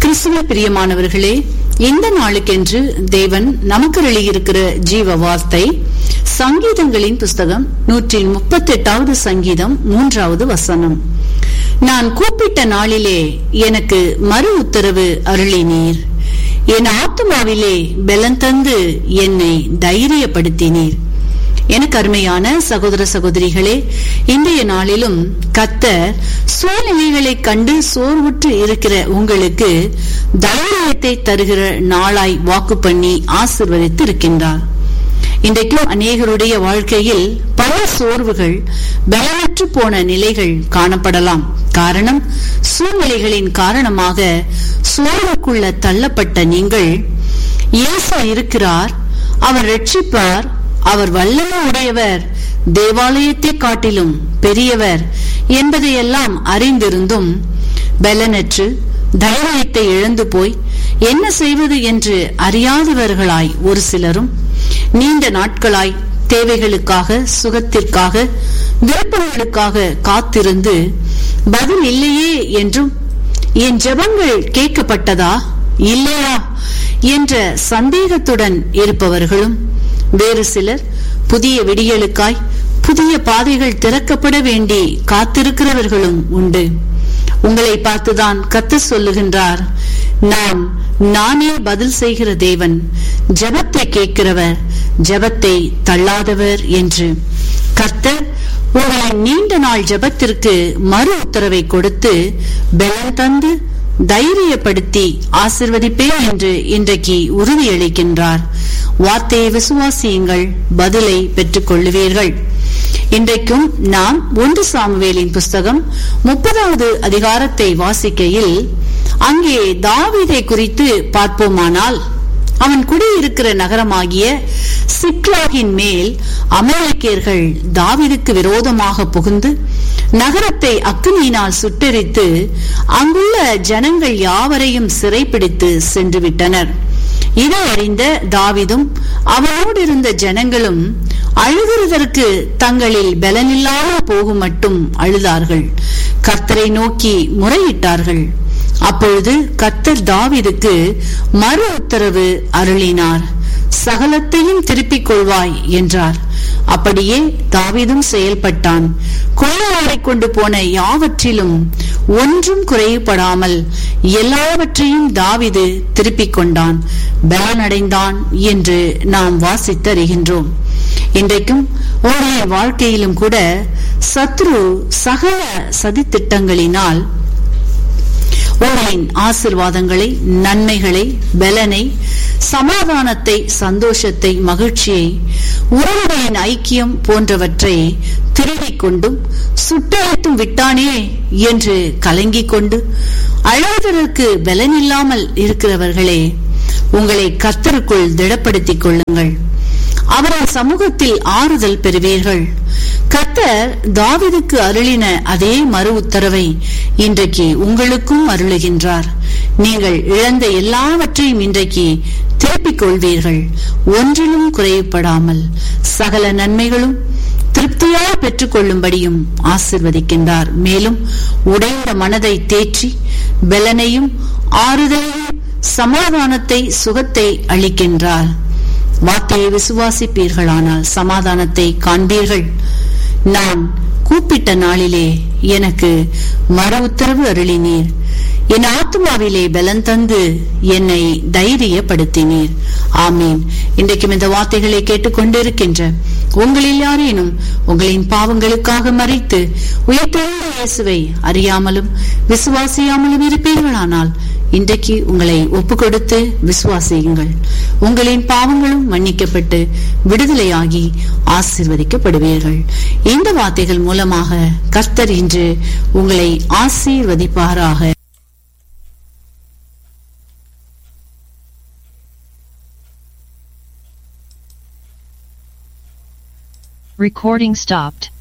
கிறிஸ்துவ பிரியமானவர்களே இந்த நாளுக்கென்று தேவன் நமக்கு எழுதியிருக்கிற ஜீவ வார்த்தை சங்கீதங்களின் புஸ்தகம் நூற்றி முப்பத்தி எட்டாவது சங்கீதம் மூன்றாவது வசனம் நான் கூப்பிட்ட நாளிலே எனக்கு மறு உத்தரவு அருளினீர் என் ஆத்மாவிலே பலன் தந்து என்னை தைரியப்படுத்தினீர் எனக்கு அருமையான சகோதர சகோதரிகளே இன்றைய நாளிலும் கத்தர் சூழ்நிலைகளை கண்டு சோர்வுற்று இருக்கிற உங்களுக்கு தைரியத்தை தருகிற நாளாய் வாக்கு பண்ணி ஆசிர்வதித்து இருக்கின்றார் இன்றைக்கும் அநேகருடைய வாழ்க்கையில் பல சோர்வுகள் பலமற்று போன நிலைகள் காணப்படலாம் காரணம் சூழ்நிலைகளின் காரணமாக சோர்வுக்குள்ள தள்ளப்பட்ட நீங்கள் இயேசு இருக்கிறார் அவர் ரட்சிப்பார் அவர் வல்லமை உடையவர் தேவாலயத்தை காட்டிலும் பெரியவர் என்பதையெல்லாம் அறிந்திருந்தும் பலனற்று தைரியத்தை இழந்து போய் என்ன செய்வது என்று அறியாதவர்களாய் ஒரு சிலரும் நீண்ட நாட்களாய் தேவைகளுக்காக சுகத்திற்காக விருப்பங்களுக்காக காத்திருந்து பதில் இல்லையே என்றும் என் ஜெபங்கள் கேட்கப்பட்டதா இல்லையா என்ற சந்தேகத்துடன் இருப்பவர்களும் வேறு சிலர் புதிய விடியலுக்காய் புதிய பாதைகள் திறக்கப்பட வேண்டி காத்திருக்கிறவர்களும் உண்டு உங்களை பார்த்துதான் கத்து சொல்லுகின்றார் நான் நானே பதில் செய்கிற தேவன் ஜபத்தை கேட்கிறவர் ஜபத்தை தள்ளாதவர் என்று கர்த்தர் உங்களின் நீண்ட நாள் ஜபத்திற்கு மறு உத்தரவை கொடுத்து பலன் தந்து தைரியப்படுத்தி ஆசிர்வதிப்பேன் என்று இன்றைக்கு உறுதியளிக்கின்றார் வார்த்தையை விசுவாசியுங்கள் பதிலை பெற்றுக் கொள்ளுவீர்கள் இன்றைக்கும் நாம் ஒன்று சாமுவேலின் புஸ்தகம் முப்பதாவது அதிகாரத்தை வாசிக்கையில் அங்கே தாவிதை குறித்து பார்ப்போமானால் அவன் குடியிருக்கிற நகரமாகிய சிக்லாகின் மேல் அமெரிக்கர்கள் தாவிதுக்கு விரோதமாக புகுந்து நகரத்தை அக்னியினால் சுட்டெரித்து அங்குள்ள ஜனங்கள் யாவரையும் சிறைப்பிடித்து சென்று விட்டனர் இதை அறிந்த தாவிதும் அவனோடு இருந்த ஜனங்களும் அழுகிறதற்கு தங்களில் பலனில்லாமல் போகும் மட்டும் அழுதார்கள் கர்த்தரை நோக்கி முறையிட்டார்கள் அப்பொழுது கர்த்தர் தாவிதுக்கு மறு உத்தரவு அருளினார் சகலத்தையும் திருப்பிக் கொள்வாய் என்றார் அப்படியே தாவிதும் செயல்பட்டான் கொள்ளையாரை கொண்டு போன யாவற்றிலும் ஒன்றும் குறைவுபடாமல் எல்லாவற்றையும் தாவிது திருப்பிக் கொண்டான் பலனடைந்தான் என்று நாம் வாசித்தறிகின்றோம் இன்றைக்கும் உங்களுடைய வாழ்க்கையிலும் கூட சத்ரு சகல சதித்திட்டங்களினால் உங்களின் ஆசிர்வாதங்களை நன்மைகளை பலனை சமாதானத்தை சந்தோஷத்தை மகிழ்ச்சியை உறவுகளின் ஐக்கியம் போன்றவற்றை திருடிக் கொண்டும் சுட்டழைத்தும் விட்டானே என்று கலங்கிக் கொண்டு அழுவதற்கு பலனில்லாமல் இருக்கிறவர்களே உங்களை கர்த்தருக்குள் திடப்படுத்திக் கொள்ளுங்கள் அவரின் சமூகத்தில் ஆறுதல் பெறுவீர்கள் கர்த்தர் தாவிதுக்கு அருளின அதே மறு உத்தரவை இன்றைக்கு உங்களுக்கும் அருளுகின்றார் நீங்கள் இழந்த எல்லாவற்றையும் இன்றைக்கு திருப்பிக் கொள்வீர்கள் ஒன்றிலும் குறைவுபடாமல் சகல நன்மைகளும் திருப்தியாய் பெற்றுக் கொள்ளும்படியும் ஆசிர்வதிக்கின்றார் மேலும் உடைந்த மனதை தேற்றி பலனையும் ஆறுதலையும் சமாதானத்தை சுகத்தை அளிக்கின்றார் வார்த்தையை விசுவாசிப்பீர்களானால் சமாதானத்தை காண்பீர்கள் நான் கூப்பிட்ட நாளிலே எனக்கு மறு உத்தரவு அருளினீர் என் ஆத்மாவிலே பலன் தந்து என்னை தைரியப்படுத்தினீர் ஆமீன் இன்றைக்கும் இந்த வார்த்தைகளை கேட்டுக்கொண்டிருக்கின்ற உங்களில் யாரேனும் உங்களின் பாவங்களுக்காக மறைத்து உயிர்த்தெழுந்த இயேசுவை அறியாமலும் விசுவாசியாமலும் இருப்பீர்களானால் இன்றைக்கு உங்களை ஒப்பு கொடுத்து விசுவாசியுங்கள் உங்களின் பாவங்களும் மன்னிக்கப்பட்டு விடுதலையாகி ஆசீர்வதிக்கப்படுவீர்கள் இந்த வார்த்தைகள் மூலமாக கர்த்தர் இன்று உங்களை ஆசீர்வதிப்பாராக Recording stopped.